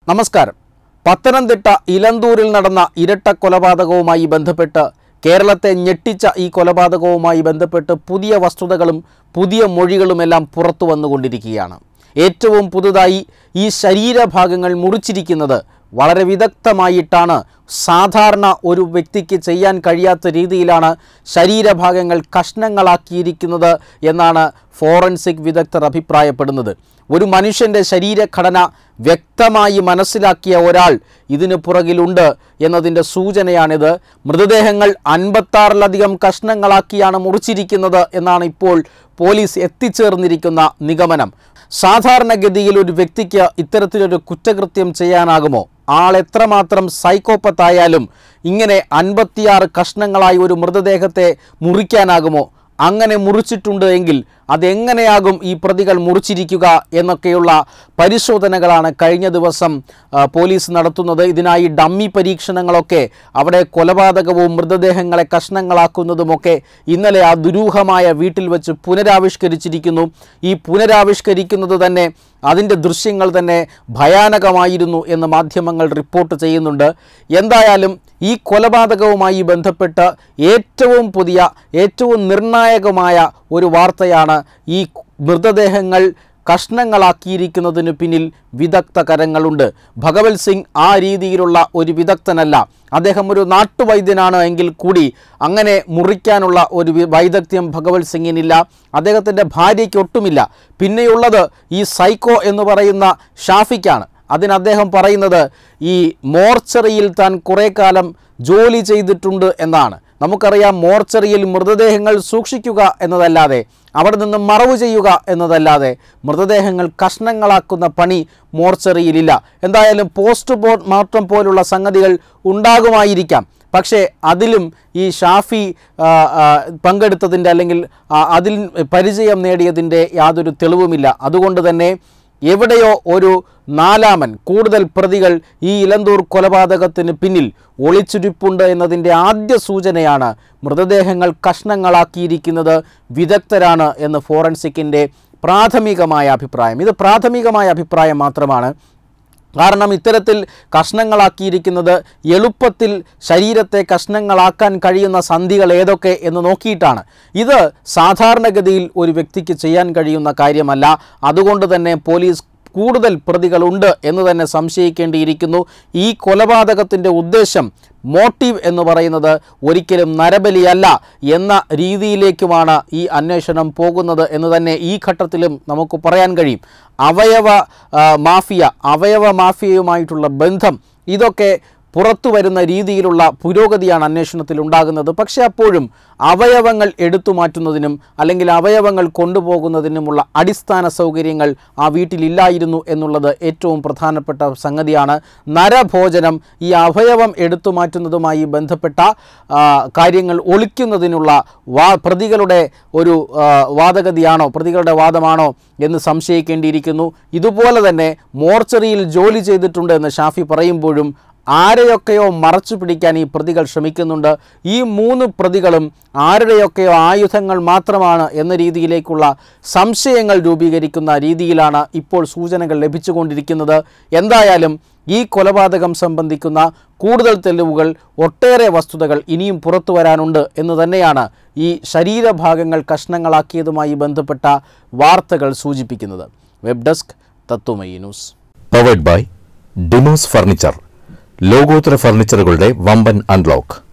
നമസ്കാരം പത്തനംതിട്ട ഇലന്തൂരിൽ നടന്ന ഇരട്ട കൊലപാതകവുമായി ബന്ധപ്പെട്ട് കേരളത്തെ ഞെട്ടിച്ച ഈ കൊലപാതകവുമായി ബന്ധപ്പെട്ട് പുതിയ വസ്തുതകളും പുതിയ മൊഴികളുമെല്ലാം പുറത്തു വന്നുകൊണ്ടിരിക്കുകയാണ് ഏറ്റവും പുതുതായി ഈ ശരീരഭാഗങ്ങൾ മുറിച്ചിരിക്കുന്നത് വളരെ വിദഗ്ധമായിട്ടാണ് സാധാരണ ഒരു വ്യക്തിക്ക് ചെയ്യാൻ കഴിയാത്ത രീതിയിലാണ് ശരീരഭാഗങ്ങൾ കഷ്ണങ്ങളാക്കിയിരിക്കുന്നത് എന്നാണ് ഫോറൻസിക് വിദഗ്ധർ അഭിപ്രായപ്പെടുന്നത് ഒരു മനുഷ്യൻ്റെ ശരീരഘടന വ്യക്തമായി മനസ്സിലാക്കിയ ഒരാൾ ഇതിന് പുറകിലുണ്ട് എന്നതിൻ്റെ സൂചനയാണിത് മൃതദേഹങ്ങൾ അൻപത്താറിലധികം കഷ്ണങ്ങളാക്കിയാണ് മുറിച്ചിരിക്കുന്നത് എന്നാണ് ഇപ്പോൾ പോലീസ് എത്തിച്ചേർന്നിരിക്കുന്ന നിഗമനം സാധാരണഗതിയിൽ ഒരു വ്യക്തിക്ക് ഇത്തരത്തിലൊരു കുറ്റകൃത്യം ചെയ്യാനാകുമോ ആൾ എത്രമാത്രം സൈക്കോപ്പത്തായാലും ഇങ്ങനെ അൻപത്തിയാറ് കഷ്ണങ്ങളായി ഒരു മൃതദേഹത്തെ മുറിക്കാനാകുമോ അങ്ങനെ മുറിച്ചിട്ടുണ്ട് എങ്കിൽ അതെങ്ങനെയാകും ഈ പ്രതികൾ മുറിച്ചിരിക്കുക എന്നൊക്കെയുള്ള പരിശോധനകളാണ് കഴിഞ്ഞ ദിവസം ആ, പോലീസ് നടത്തുന്നത് ഇതിനായി ഡമ്മി പരീക്ഷണങ്ങളൊക്കെ അവിടെ കൊലപാതകവും മൃതദേഹങ്ങളെ കഷ്ണങ്ങളാക്കുന്നതുമൊക്കെ ഇന്നലെ ആ ദുരൂഹമായ വീട്ടിൽ വെച്ച് പുനരാവിഷ്കരിച്ചിരിക്കുന്നു ഈ പുനരാവിഷ്കരിക്കുന്നത് തന്നെ അതിൻ്റെ ദൃശ്യങ്ങൾ തന്നെ ഭയാനകമായിരുന്നു എന്ന് മാധ്യമങ്ങൾ റിപ്പോർട്ട് ചെയ്യുന്നുണ്ട് എന്തായാലും ഈ കൊലപാതകവുമായി ബന്ധപ്പെട്ട് ഏറ്റവും പുതിയ ഏറ്റവും നിർണായകമായ ഒരു വാർത്തയാണ് ഈ മൃതദേഹങ്ങൾ കഷ്ണങ്ങളാക്കിയിരിക്കുന്നതിന് പിന്നിൽ വിദഗ്ധ കരങ്ങളുണ്ട് ഭഗവത് സിംഗ് ആ രീതിയിലുള്ള ഒരു വിദഗ്ധനല്ല അദ്ദേഹം ഒരു നാട്ടുവൈദ്യനാണ് എങ്കിൽ കൂടി അങ്ങനെ മുറിക്കാനുള്ള ഒരു വി- വൈദഗ്ധ്യം ഭഗവത് സിംഗിനില്ല അദ്ദേഹത്തിൻ്റെ ഭാര്യയ്ക്ക് ഒട്ടുമില്ല പിന്നെയുള്ളത് ഈ സൈക്കോ എന്ന് പറയുന്ന ഷാഫിക്കാണ് അതിന് അദ്ദേഹം പറയുന്നത് ഈ മോർച്ചറിയിൽ താൻ കുറേ കാലം ജോലി ചെയ്തിട്ടുണ്ട് എന്നാണ് നമുക്കറിയാം മോർച്ചറിയിൽ മൃതദേഹങ്ങൾ സൂക്ഷിക്കുക എന്നതല്ലാതെ അവിടെ നിന്ന് മറവ് ചെയ്യുക എന്നതല്ലാതെ മൃതദേഹങ്ങൾ കഷ്ണങ്ങളാക്കുന്ന പണി മോർച്ചറിയിലില്ല എന്തായാലും പോസ്റ്റ് മോർട്ടം പോലുള്ള സംഗതികൾ ഉണ്ടാകുമായിരിക്കാം പക്ഷേ അതിലും ഈ ഷാഫി ആ, ആ, പങ്കെടുത്തതിൻ്റെ അല്ലെങ്കിൽ ആ, അതിൽ പരിചയം നേടിയതിൻ്റെ യാതൊരു തെളിവുമില്ല അതുകൊണ്ട് തന്നെ എവിടെയോ ഒരു നാലാമൻ കൂടുതൽ പ്രതികൾ ഈ ഇലന്തൂർ കൊലപാതകത്തിന് പിന്നിൽ ഒളിച്ചിരിപ്പുണ്ട് എന്നതിൻ്റെ ആദ്യ സൂചനയാണ് മൃതദേഹങ്ങൾ കഷ്ണങ്ങളാക്കിയിരിക്കുന്നത് വിദഗ്ധരാണ് എന്ന് ഫോറൻസിക്കിൻ്റെ പ്രാഥമികമായ അഭിപ്രായം ഇത് പ്രാഥമികമായ അഭിപ്രായം മാത്രമാണ് കാരണം ഇത്തരത്തിൽ കഷ്ണങ്ങളാക്കിയിരിക്കുന്നത് എളുപ്പത്തിൽ ശരീരത്തെ കഷ്ണങ്ങളാക്കാൻ കഴിയുന്ന സന്ധികൾ ഏതൊക്കെ എന്ന് നോക്കിയിട്ടാണ് ഇത് സാധാരണഗതിയിൽ ഒരു വ്യക്തിക്ക് ചെയ്യാൻ കഴിയുന്ന കാര്യമല്ല അതുകൊണ്ട് തന്നെ പോലീസ് കൂടുതൽ പ്രതികളുണ്ട് എന്ന് തന്നെ സംശയിക്കേണ്ടിയിരിക്കുന്നു ഈ കൊലപാതകത്തിൻ്റെ ഉദ്ദേശം മോട്ടീവ് എന്ന് പറയുന്നത് ഒരിക്കലും നരബലിയല്ല എന്ന രീതിയിലേക്കുമാണ് ഈ അന്വേഷണം പോകുന്നത് എന്ന് തന്നെ ഈ ഘട്ടത്തിലും നമുക്ക് പറയാൻ കഴിയും അവയവ ആ, മാഫിയ അവയവ മാഫിയയുമായിട്ടുള്ള ബന്ധം ഇതൊക്കെ പുറത്തു വരുന്ന രീതിയിലുള്ള പുരോഗതിയാണ് അന്വേഷണത്തിൽ ഉണ്ടാകുന്നത് പക്ഷേ അപ്പോഴും അവയവങ്ങൾ എടുത്തു മാറ്റുന്നതിനും അല്ലെങ്കിൽ അവയവങ്ങൾ കൊണ്ടുപോകുന്നതിനുമുള്ള അടിസ്ഥാന സൗകര്യങ്ങൾ ആ വീട്ടിലില്ലായിരുന്നു എന്നുള്ളത് ഏറ്റവും പ്രധാനപ്പെട്ട സംഗതിയാണ് നരഭോജനം ഈ അവയവം എടുത്തു മാറ്റുന്നതുമായി ബന്ധപ്പെട്ട ആ, കാര്യങ്ങൾ ഒളിക്കുന്നതിനുള്ള വാ പ്രതികളുടെ ഒരു ആ, വാദഗതിയാണോ പ്രതികളുടെ വാദമാണോ എന്ന് സംശയിക്കേണ്ടിയിരിക്കുന്നു ഇതുപോലെ തന്നെ മോർച്ചറിയിൽ ജോലി ചെയ്തിട്ടുണ്ട് എന്ന് ഷാഫി പറയുമ്പോഴും ആരെയൊക്കെയോ മറച്ചു പിടിക്കാൻ ഈ പ്രതികൾ ശ്രമിക്കുന്നുണ്ട് ഈ മൂന്ന് പ്രതികളും ആരുടെയൊക്കെയോ ആയുധങ്ങൾ മാത്രമാണ് എന്ന രീതിയിലേക്കുള്ള സംശയങ്ങൾ രൂപീകരിക്കുന്ന രീതിയിലാണ് ഇപ്പോൾ സൂചനകൾ ലഭിച്ചുകൊണ്ടിരിക്കുന്നത് എന്തായാലും ഈ കൊലപാതകം സംബന്ധിക്കുന്ന കൂടുതൽ തെളിവുകൾ ഒട്ടേറെ വസ്തുതകൾ ഇനിയും പുറത്തു വരാനുണ്ട് എന്ന് തന്നെയാണ് ഈ ശരീരഭാഗങ്ങൾ കഷ്ണങ്ങളാക്കിയതുമായി ബന്ധപ്പെട്ട വാർത്തകൾ സൂചിപ്പിക്കുന്നത് web desk Thathwamayi news powered by Demos furniture ലോകോത്തര ഫർണിച്ചറുകളുടെ വമ്പൻ അൺലോക്ക്